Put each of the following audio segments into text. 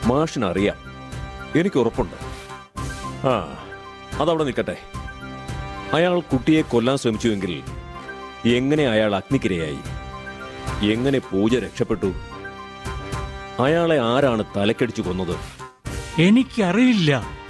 മാഷിനറിയാം എനിക്ക് ഉറപ്പുണ്ട് ആ അതവിടെ നിൽക്കട്ടെ അയാൾ കുട്ടിയെ കൊല്ലാൻ ശ്രമിച്ചുവെങ്കിൽ എങ്ങനെ അയാൾ അഗ്നിക്കിരയായി എങ്ങനെ പൂജ രക്ഷപ്പെട്ടു അയാളെ ആരാണ് തലക്കടിച്ചു കൊന്നത് എനിക്കറിയില്ല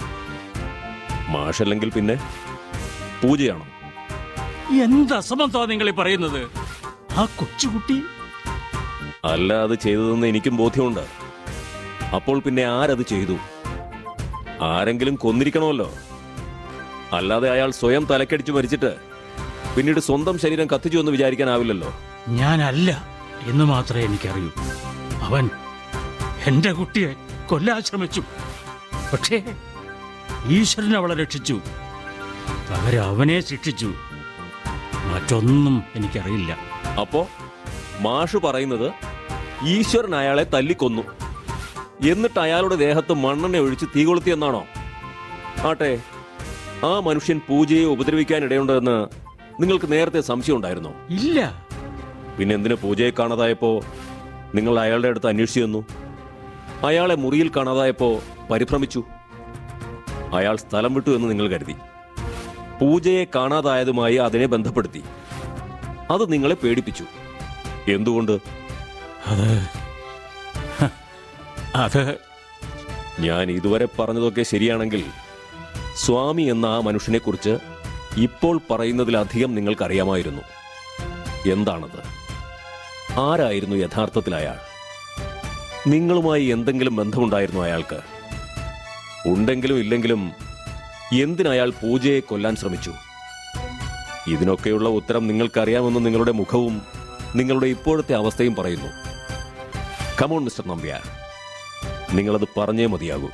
മാഷല്ലെങ്കിൽ പിന്നെ പൂജയാണോ എന്ത് അസംബന്ധമാ നിങ്ങൾ ഈ പറയുന്നത് ആ കൊച്ചുകുട്ടി അല്ല അത് ചെയ്തതെന്ന് എനിക്കും ബോധ്യമുണ്ട് അപ്പോൾ പിന്നെ ആരത് ചെയ്തു ആരെങ്കിലും കൊന്നിരിക്കണമല്ലോ അല്ലാതെ അയാൾ സ്വയം തലക്കടിച്ചു മരിച്ചിട്ട് പിന്നീട് സ്വന്തം ശരീരം കത്തിച്ചു എന്ന് വിചാരിക്കാനാവില്ലല്ലോ ഞാനല്ല എന്ന് മാത്രമേ എനിക്കറിയൂ അവൻ എന്റെ കുട്ടിയെ കൊല്ലാൻ ശ്രമിച്ചു പക്ഷേ ഈശ്വരൻ അവളെ രക്ഷിച്ചു പകരം അവനെ ശിക്ഷിച്ചു മറ്റൊന്നും എനിക്കറിയില്ല അപ്പോ മാഷ് പറയുന്നത് ഈശ്വരൻ അയാളെ തല്ലിക്കൊന്നു എന്നിട്ട് അയാളുടെ ദേഹത്ത് മണ്ണെണ്ണ ഒഴിച്ച് തീ കൊളുത്തിയെന്നാണോ ആട്ടെ ആ മനുഷ്യൻ പൂജയെ ഉപദ്രവിക്കാൻ ഇടയുണ്ടെന്ന് നിങ്ങൾക്ക് നേരത്തെ സംശയം ഉണ്ടായിരുന്നോ ഇല്ല പിന്നെ എന്തിനു പൂജയെ കാണാതായപ്പോ നിങ്ങൾ അയാളുടെ അടുത്ത് അന്വേഷിച്ചു ചെന്നു അയാളെ മുറിയിൽ കാണാതായപ്പോ പരിഭ്രമിച്ചു അയാൾ സ്ഥലം വിട്ടു എന്ന് നിങ്ങൾ കരുതി പൂജയെ കാണാതായതുമായി അതിനെ ബന്ധപ്പെടുത്തി അത് നിങ്ങളെ പേടിപ്പിച്ചു എന്തുകൊണ്ട് അത് ഹ, അത് ഞാൻ ഇതുവരെ പറഞ്ഞതൊക്കെ ശരിയാണെങ്കിൽ സ്വാമി എന്ന ആ മനുഷ്യനെക്കുറിച്ച് ഇപ്പോൾ പറയുന്നതിലധികം നിങ്ങൾക്കറിയാമായിരുന്നു എന്താണത് ആരായിരുന്നു യഥാർത്ഥത്തിൽ അയാൾ നിങ്ങളുമായി എന്തെങ്കിലും ബന്ധമുണ്ടായിരുന്നു അയാൾക്ക് ഉണ്ടെങ്കിലും ഇല്ലെങ്കിലും എന്തിനയാൾ പൂജയെ കൊല്ലാൻ ശ്രമിച്ചു ഇതിനൊക്കെയുള്ള ഉത്തരം നിങ്ങൾക്കറിയാമെന്ന് നിങ്ങളുടെ മുഖവും നിങ്ങളുടെ ഇപ്പോഴത്തെ അവസ്ഥയും പറയുന്നു കമോൺ മിസ്റ്റർ നമ്പ്യാർ നിങ്ങളത് പറഞ്ഞേ മതിയാകൂ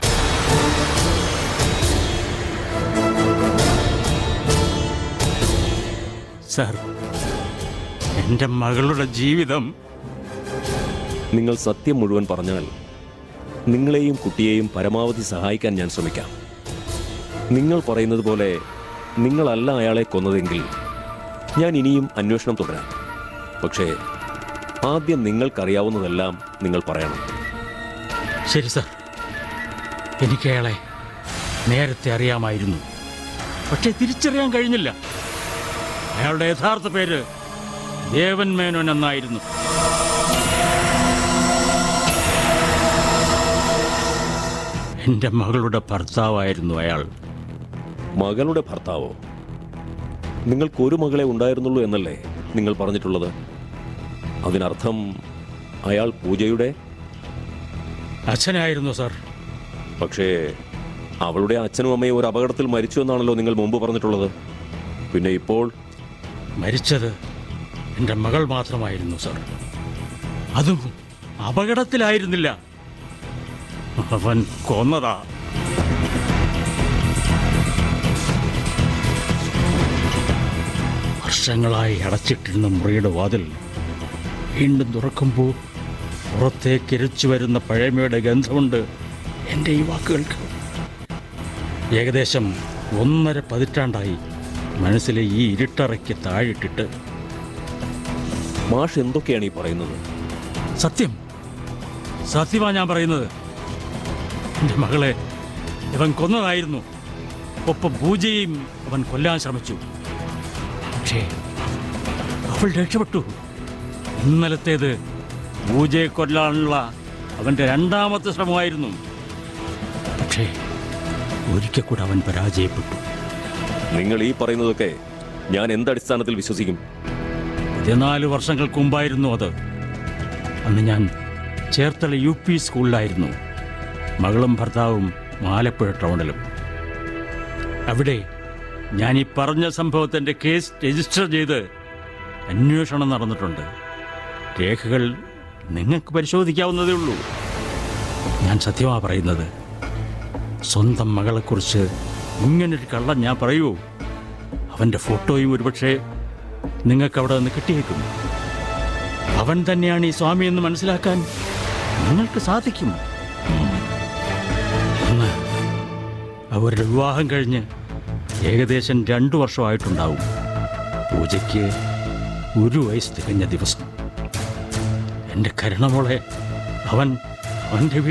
സർ എന്റെ മകളുടെ ജീവിതം നിങ്ങൾ സത്യം മുഴുവൻ പറഞ്ഞാൽ നിങ്ങളെയും കുട്ടിയെയും പരമാവധി സഹായിക്കാൻ ഞാൻ ശ്രമിക്കാം നിങ്ങൾ പറയുന്നത് പോലെ നിങ്ങളല്ല അയാളെ കൊന്നതെങ്കിൽ ഞാൻ ഇനിയും അന്വേഷണം തുടരാം പക്ഷേ ആദ്യം നിങ്ങൾക്കറിയാവുന്നതെല്ലാം നിങ്ങൾ പറയണം ശരി സർ എനിക്ക് അയാളെ നേരത്തെ അറിയാമായിരുന്നു പക്ഷെ തിരിച്ചറിയാൻ കഴിഞ്ഞില്ല അയാളുടെ യഥാർത്ഥ പേര് ദേവൻ മേനോൻ എന്നായിരുന്നു എന്റെ മകളുടെ ഭർത്താവായിരുന്നു അയാൾ മകളുടെ ഭർത്താവോ നിങ്ങൾക്കൊരു മകളെ ഉണ്ടായിരുന്നുള്ളൂ എന്നല്ലേ നിങ്ങൾ പറഞ്ഞിട്ടുള്ളത് അതിനർത്ഥം അയാൾ പൂജയുടെ അച്ഛനായിരുന്നു സർ പക്ഷേ അവളുടെ അച്ഛനും അമ്മയും ഒരു അപകടത്തിൽ മരിച്ചു എന്നാണല്ലോ നിങ്ങൾ മുമ്പ് പറഞ്ഞിട്ടുള്ളത് പിന്നെ ഇപ്പോൾ മരിച്ചത് എന്റെ മകൾ മാത്രമായിരുന്നു സർ അതും അപകടത്തിലായിരുന്നില്ല അവൻ കൊന്നതാ വർഷങ്ങളായി അടച്ചിട്ടിരുന്ന മുറിയുടെ വാതിൽ വീണ്ടും തുറക്കുമ്പോൾ പുറത്തേക്ക് ഇരച്ചു വരുന്ന പഴമയുടെ ഗന്ധമുണ്ട് എൻ്റെ ഈ വാക്കുകൾക്ക് ഏകദേശം ഒന്നര പതിറ്റാണ്ടായി മനസ്സിലെ ഈ ഇരുട്ടറയ്ക്ക് താഴിട്ടിട്ട് മാഷ് എന്തൊക്കെയാണ് ഈ പറയുന്നത് സത്യം സത്യമാ ഞാൻ പറയുന്നത് എൻ്റെ മകളെ ഇവൻ കൊന്നതായിരുന്നു ഒപ്പം പൂജയും അവൻ കൊല്ലാൻ ശ്രമിച്ചു പക്ഷേ അവൾ രക്ഷപ്പെട്ടു ഇന്നലത്തേത് പൂജയെ കൊല്ലാനുള്ള അവൻ്റെ രണ്ടാമത്തെ ശ്രമമായിരുന്നു പക്ഷേ ഒരിക്കൽ കൂടെ അവൻ പരാജയപ്പെട്ടു നിങ്ങൾ ഈ പറയുന്നതൊക്കെ ഞാൻ എന്തടിസ്ഥാനത്തിൽ വിശ്വസിക്കും പതിനാല് വർഷങ്ങൾക്ക് മുമ്പായിരുന്നു അത് അന്ന് ഞാൻ ചേർത്തല യു പി സ്കൂളിലായിരുന്നു മകളും ഭർത്താവും ആലപ്പുഴ ടൗണിലും അവിടെ ഞാൻ ഈ പറഞ്ഞ സംഭവത്തിൻ്റെ കേസ് രജിസ്റ്റർ ചെയ്ത് അന്വേഷണം നടന്നിട്ടുണ്ട് രേഖകൾ നിങ്ങൾക്ക് പരിശോധിക്കാവുന്നതേ ഉള്ളൂ ഞാൻ സത്യമാ പറയുന്നത് സ്വന്തം മകളെക്കുറിച്ച് ഇങ്ങനൊരു കള്ളം ഞാൻ പറയൂ അവൻ്റെ ഫോട്ടോയും ഒരുപക്ഷെ നിങ്ങൾക്ക് അവിടെ നിന്ന് കിട്ടിയേക്കും അവൻ തന്നെയാണ് ഈ സ്വാമി എന്ന് മനസ്സിലാക്കാൻ നിങ്ങൾക്ക് സാധിക്കും അന്ന് അവരുടെ വിവാഹം കഴിഞ്ഞ് ഏകദേശം രണ്ടു വർഷമായിട്ടുണ്ടാവും പൂജയ്ക്ക് ഒരു വയസ്സ് തികഞ്ഞ ദിവസം എൻ്റെ കരുണമോളെ അവൻ അവൻ്റെ